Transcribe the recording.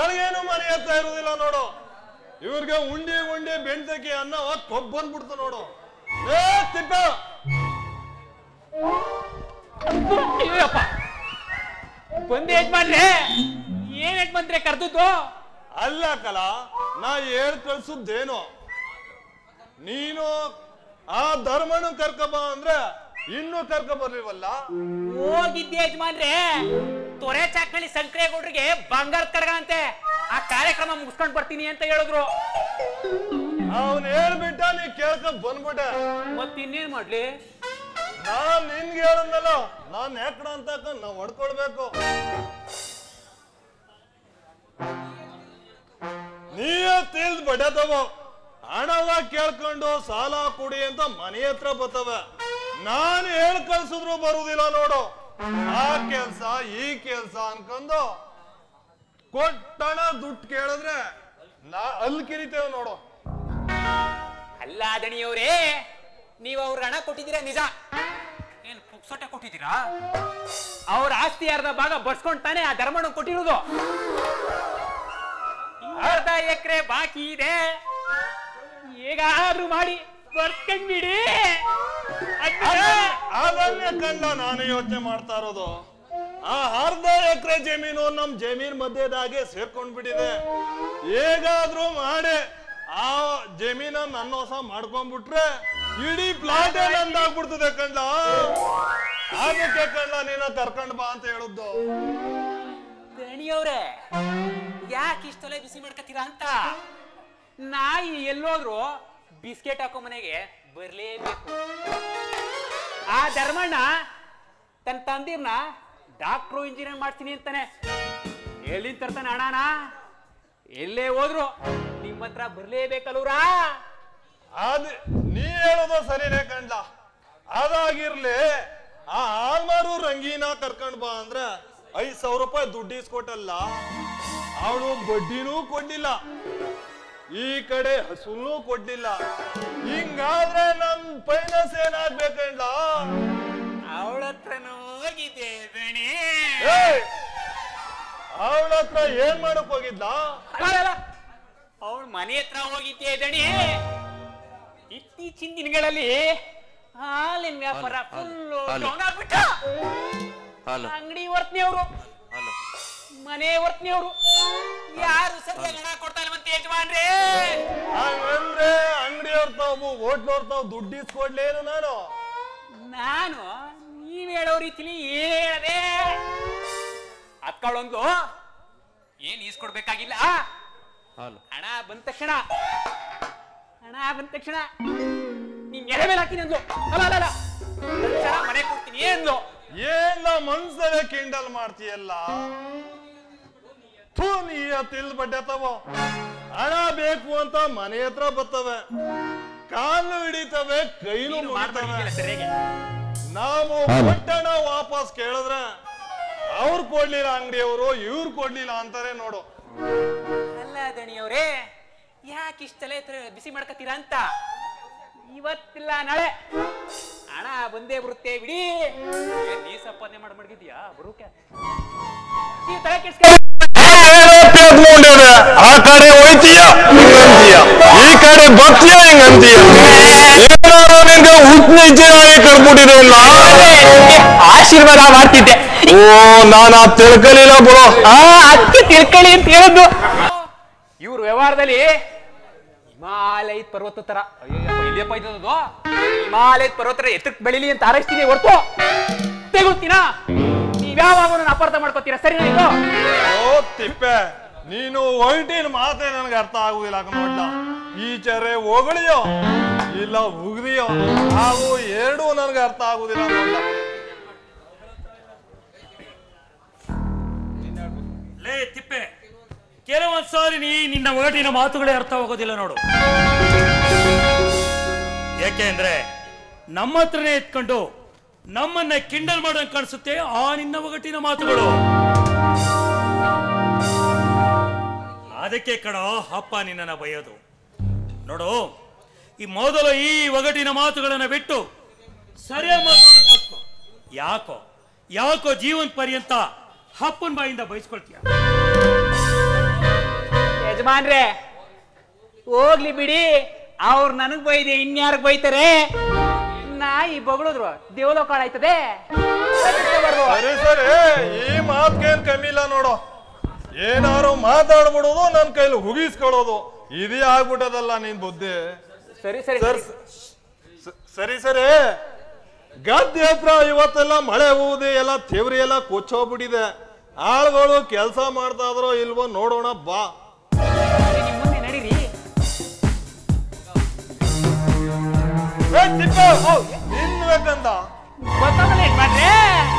ನನಗೇನು ಮನೆ ಹತ್ತ ಇರುವುದಿಲ್ಲ ನೋಡು ಇವ್ರಿಗೆ ಉಂಡಿ ಉಂಡಿ ಬೆಣ್ತಕ್ಕೆ ಅನ್ನ ಕೊಬ್ಬ್ ಬಂದ್ಬಿಡ್ತು ನೋಡು ಏ ತಿಪ್ಪ ಅಯ್ಯಪ್ಪ ಬಂದೆ ಯಜಮಾನ್ರೆ ಏನ್ ಯಜಮಾನ್ರೆ ಕರ್ದದ್ದು ಅಲ್ಲ ಕಲ ನಾ ಹೇಳ್ ಕಳ್ಸುದ್ದೇನು ನೀನು ಆ ಧರ್ಮನು ಕರ್ಕಬ ಅಂದ್ರೆ ಇನ್ನೂ ಕರ್ಕ ಬರ್ಲಿವಲ್ಲ ಹೋಗಿದ್ದೆ ಯಜಮಾನ್ರೆ ತೊರೆ ಚಾಕಳಿ ಸಂಕ್ರೇಗೌಡ್ರಿಗೆ ಬಂಗಾರದ ಕಡಗ ಅಂತೆ ಆ ಕಾರ್ಯಕ್ರಮ ಮುಗಿಸ್ಕೊಂಡ್ ಬರ್ತೀನಿ ಅಂತ ಹೇಳಿದ್ರು ಅವನ್ ಹೇಳ್ಬಿಟ್ಟ ನೀ ಕೇಳ್ಕ ಬಂದ್ಬಿಟ್ಟೆ ಮತ್ ಇನ್ನೇನ್ ಮಾಡ್ಲಿ ನಾನ್ ನಿನ್ಗೆ ಹೇಳಂದಲ್ಲ ನಾನ್ ಯಾಕಡ ಅಂತ ನಾವ್ ಹೊಡ್ಕೊಳ್ಬೇಕು ನೀಯೇ ತಿಳ್ದ್ ಬಡತವ ಹಣವ ಕೇಳ್ಕೊಂಡು ಸಾಲ ಕೊಡಿ ಅಂತ ಮನೆ ಹತ್ರ ಬರ್ತವೆ ನಾನು ಹೇಳ್ ಕಳ್ಸಿದ್ರು ಬರುದಿಲ್ಲ ನೋಡು ಆ ಕೆಲ್ಸ ಈ ಕೆಲ್ಸ ಅನ್ಕೊಂಡು ಕೊಟ್ಟಣ ದುಡ್ಡು ಕೇಳಿದ್ರೆ ನಾ ಅಲ್ಲಿ ಕಿರಿತೇವೆ ನೋಡು ಅಲ್ಲ ದಣಿಯವ್ರೇ ನೀವು ಅವ್ರ ಹಣ ಕೊಟ್ಟಿದ್ದೀರಾ ನಿಜ ಏನ್ ಪುಕ್ಸೊಟ್ಟೆ ಕೊಟ್ಟಿದ್ದೀರಾ ಅವ್ರ ಆಸ್ತಿ ಅರ್ಧ ಭಾಗ ಬಡ್ಸ್ಕೊಂಡ್ ತಾನೇ ಆ ಧರ್ಮಣ್ಣ ಕೊಟ್ಟಿರೋದು ಅರ್ಧ ಎಕರೆ ಬಾಕಿ ಇದೆ ಹೇಗಾದ್ರೂ ಮಾಡಿ ಬರ್ಸ್ಕೊಂಡ್ಬಿಡಿ ಅದ್ನ- ಅದನ್ನೇ ಕಂಡ ನಾನು ಯೋಚನೆ ಮಾಡ್ತಾ ಇರೋದು ಆ ಅರ್ಧ ಎಕರೆ ಜಮೀನು ನಮ್ ಜಮೀನ್ ಮಧ್ಯದಾಗೆ ಸೇರ್ಕೊಂಡ್ಬಿಟ್ಟಿದೆ ಹೇಗಾದ್ರೂ ಮಾಡಿ ಆ ಜಮೀನ ನನ್ನ ಹೊಸ ಮಾಡ್ಕೊಂಡ್ಬಿಟ್ರೆ ಇಡೀ ಪ್ಲಾಟ್ ನಂದಾಗ್ಬಿಡ್ತದೆ ಕಂಡ ಅದಕ್ಕೆ ಕಂಡ ನೀನ ಕರ್ಕೊಂಡ್ ಬಾ ಅಂತ ಹೇಳುದು ದಣಿಯವ್ರೆ ಯಾಕೆ ಇಷ್ಟೊಲೆ ಬಿಸಿ ಮಾಡ್ಕತ್ತೀರಾ ಅಂತ ನಾಯಿ ಎಲ್ಲೋದ್ರು ಬಿಸ್ಕೆಟ್ ಹಾಕೋ ಮನೆಗೆ ಬರ್ಲೇಬೇಕು ಆ ಧರ್ಮಣ್ಣ ತನ್ನ ತಂದಿರ್ನ ಡಾಕ್ಟ್ರು ಇಂಜಿನಿಯರ್ ಮಾಡ್ತೀನಿ ಅಂತಾನೆ ಎಲ್ಲಿಂದ ತರ್ತಾನೆ ಹಣನ ಎಲ್ಲೇ ಹೋದ್ರು ನಿಮ್ಮ ಹತ್ರ ಬರ್ಲೇಬೇಕಲ್ವ್ರಾ ಅದ್ ನೀ ಹೇಳೋದು ಸರಿನೇ ಕಂಡ ಅದಾಗಿರ್ಲಿ ಆ ಆಲ್ಮಾರು ರಂಗೀನ ಕರ್ಕೊಂಡ್ ಬಾ ಅಂದ್ರೆ ಐದ್ ಸಾವಿರ ರೂಪಾಯಿ ದುಡ್ಡು ಇಸ್ಕೊಟ್ಟಲ್ಲ ಅವಳು ಬಡ್ಡಿನೂ ಕೊಡ್ಲಿಲ್ಲ ಈ ಕಡೆ ಹಸುನೂ ಕೊಡ್ಲಿಲ್ಲ ಹಿಂಗಾದ್ರೆ ನಮ್ ಫೈನಾನ್ಸ್ ಏನಾಗ್ಬೇಕಂಡ ಅವಳ ಹತ್ರನೂ ಹೋಗಿದ್ದೆ ದಣಿ ಅವಳ ಹತ್ರ ಏನ್ ಮಾಡಕ್ ಹೋಗಿದ್ಲ ಅವಳ ಮನೆ ಹತ್ರ ಹೋಗಿದ್ದೆ ದಣಿ ಇತ್ತೀಚಿನ ದಿನಗಳಲ್ಲಿ ಹಾಲಿನ ವ್ಯಾಪಾರ ಫುಲ್ಲು ಹಾಲು. ಡೌನ್ ಆಗ್ಬಿಟ್ಟ ಹಾಲು ಅಂಗಡಿ ವರ್ತನೆಯವರು ಹಾಲು ಮನೆ ವರ್ತನೆಯವರು ಯಾರು ಸರಿಯಾಗಿ ಹಣ ಕೊಡ್ತಾ ಇಲ್ವಂತೆ ಯಜಮಾನ್ರೆ ಹಂಗಂದ್ರೆ ಅಂಗಡಿಯವ್ರ ತಾವು ಹೋಟ್ಲವ್ರ ತಾವು ದುಡ್ಡು ಇಸ್ಕೊಡ್ಲೇನು ನಾನು ನಾನು ನೀವ್ ಹೇಳೋ ರೀತಿಲಿ ಹೇಳದೆ ಅತ್ಕೊಳ್ಳೊಂದು ಏನ್ ಈಸ್ಕೊಡ್ಬೇಕಾಗಿಲ್ಲ ಹಾಲು ಹಣ ಬಂದ ತಕ್ಷಣ ಹಣ ಬಂದ ತಕ್ಷಣ ನೀನ್ ಎಲೆ ಮೇಲೆ ಹಾಕಿನಿ ಅಂದ್ಲು ಅಲ್ಲ ಅಲ್ಲ ಅಲ್ಲ ತಕ್ಷಣ ಮನೆ ಕೊಡ್ತೀನಿ ಅಂದ್ಲು ಏನ್ ನಾ ಮನ್ಸಲ್ಲೇ ಕಿಂಡಲ್ ಮಾಡ್ತೀಯಲ್ಲ ಥೂ ನೀ ತಿಲ್ ಬಡ್ಡೆ ತವೋ ಹಣ ಬೇಕು ಅಂತ ಮನೆ ಹತ್ರ ಬರ್ತವೆ ಕಾಲು ಹಿಡಿತವೆ ಕೈನು ನೀನು ಮಾಡ್ಕೊಂಡಿದ್ದಿಲ್ಲ ಮುಗಿತವೆ ಸರಿಯಾಗಿ ನಾವು ಕೊಟ್ಟಣ ವಾಪಸ್ ಕೇಳಿದ್ರೆ ಅವ್ರು ಕೊಡ್ಲಿಲ್ಲ ಅಂಗಡಿಯವರು ಇವ್ರು ಕೊಡ್ಲಿಲ್ಲ ಅಂತಾರೆ ನೋಡು ಅಲ್ಲ ದಣಿಯವ್ರೇ ಯಾಕೆ ಇಷ್ಟೆಲ್ಲ ಬಿಸಿ ಮಾಡ್ಕತ್ತೀರಾ ಅಂತ ಇವತ್ತಿಲ್ಲ ನಾಳೆ ಹಣ ಬಂದೇ ಬರುತ್ತೆ ಬಿಡಿ ಏನ್ ನೀ ಸಂಪಾದನೆ ಮಾಡಿ ಮಡಗಿದ್ಯಾ ಬರೋಕೆ ನೀವು ತಲೆ ಕೆಡ್ಸ್ಕೊ ನೋಡ್ಯಾರ ಆ ಕಡೆ ಹೋಯ್ತೀಯ ಹಿಂಗಂತೀಯ ಈ ಕಡೆ ಬರ್ತೀಯ ಹಿಂಗಂತೀಯ ಏನಾರು ನಿನ್ಗೆ ಉತ್ನಿಜ್ಜನಾಗಿ ಕರ್ಬಿಟ್ಟಿದೆ ಇಲ್ಲ ಆಶೀರ್ವಾದ ಮಾಡ್ತಿದ್ದೆ ಓ ನಾನು ಆ ತಿಳ್ಕಲಿಲ್ಲ ಬಿಡು ಆ ಅದಕ್ಕೆ ತಿಳ್ಕೊಳ್ಳಿ ಅಂತ ಹೇಳಿದ್ದು ಇವ್ರ ವ್ಯವಹಾರದಲ್ಲಿ ಹಿಮಾಲಯ ಪರ್ವತ ತರ ಅಯ್ಯಪ್ಪ ಇಲ್ಲಿಯಪ್ಪ ಇದ್ದದ್ದು ಹಿಮಾಲಯ ಪರ್ವತ ತರ ಎತ್ತಕ್ಕೆ ಬೆಳಿಲಿ ಅಂತ ಹಾರೈಸ್ತೀನಿ ಹೊರ್ತು ತೆಗುತ್ತೀನಾ ನೀವ್ ಯಾವಾಗ ನನ್ನ ಅಪಾರ್ಥ ಮಾಡ್ಕೋತೀರಾ ಸರಿ ಇದು ಓ ತಿಪ್ಪೆ ನೀನು ಹೊರಟಿನ ಮಾತೇ ನನಗೆ ಅರ್ಥ ಆಗುದಿಲ್ಲ ನೋಡ್ಲ ಈಚರೆ ಹೊಗಳಿಯೋ ಇಲ್ಲ ಉಗ್ದಿಯೋ ಹಾಗೂ ಎರಡೂ ನನಗೆ ಅರ್ಥ ಆಗುದಿಲ್ಲ ನೋಡ್ಲ ಲೇ ತಿಪ್ಪೆ ಕೆಲವೊಂದ್ ಸಾರಿ ನೀ ನಿನ್ನ ಒಗಟಿನ ಮಾತುಗಳೇ ಅರ್ಥವಾಗೋದಿಲ್ಲ ನೋಡು ಯಾಕೆಂದ್ರೆ ನಮ್ಮ ಹತ್ರನೇ ಎತ್ಕೊಂಡು ನಮ್ಮನ್ನ ಕಿಂಡಲ್ ಮಾಡೋಂಗ್ ಕಾಣಿಸುತ್ತೆ ಆ ನಿನ್ನ ಒಗಟಿನ ಮಾತುಗಳು ಅದಕ್ಕೆ ಕಣೋ ಅಪ್ಪ ನಿನ್ನನ್ನ ಬೈಯೋದು ನೋಡು ಈ ಮೊದಲು ಈ ಒಗಟಿನ ಮಾತುಗಳನ್ನ ಬಿಟ್ಟು ಸರಿಯಾಗಿ ಮಾತಾಡೋದು ಕಲ್ತ್ಕೊ. ಯಾಕೋ ಯಾಕೋ ಜೀವನ ಪರ್ಯಂತ ಅಪ್ಪನ ಬಾಯಿಂದ ಬಯಸ್ಕೊಳ್ತೀಯ ಯಜಮಾನ್ರೆ ಹೋಗ್ಲಿ ಬಿಡಿ ಅವ್ರು ನನಗ್ ಬೈದೆ ಇನ್ಯಾರಿಗೆ ಬೈತಾರೆ ನಾಯಿ ಬಗಳಿದ್ರು ದೇವಲೋ ಕಾಳಾಯ್ತದೆ ಸರಿ ಸರಿ ಈ ಮಾತ್ಗೇನ್ ಕಮ್ಮಿ ಇಲ್ಲ ನೋಡು ಏನಾರು ಮಾತಾಡ್ಬಿಡೋದು ನನ್ ಕೈಲಿ ಹುಗಿಸ್ಕೊಳ್ಳೋದು ಇದೇ ಆಗ್ಬಿಟ್ಟದಲ್ಲ ನಿನ್ ಬುದ್ಧಿ ಸರಿ ಸರಿ ಸರ್ ಸ- ಸರಿ ಸರಿ ಗದ್ದೆ ಹತ್ರ ಇವತ್ತೆಲ್ಲ ಮಳೆ ಹೂದಿ ಎಲ್ಲ ತೆವ್ರಿ ಎಲ್ಲ ಕೊಚ್ಚೋಗ್ಬಿಟ್ಟಿದೆ ಆಳ್ಗಳು ಕೆಲಸ ಮಾಡ್ತಾ ಇದ್ರೋ ಇಲ್ವೋ ನೋಡೋಣ ಬಾ ಸರಿ, ನಿಮ್ ಮುಂದೆ ನಡೀರಿ ಏ, ತಿಪ್ಪೆ, ನಿನ್ ಬೇಕಂತ ಗೊತ್ತಾಗಲ್ಲ ಯಜಮಾನ್ರೆ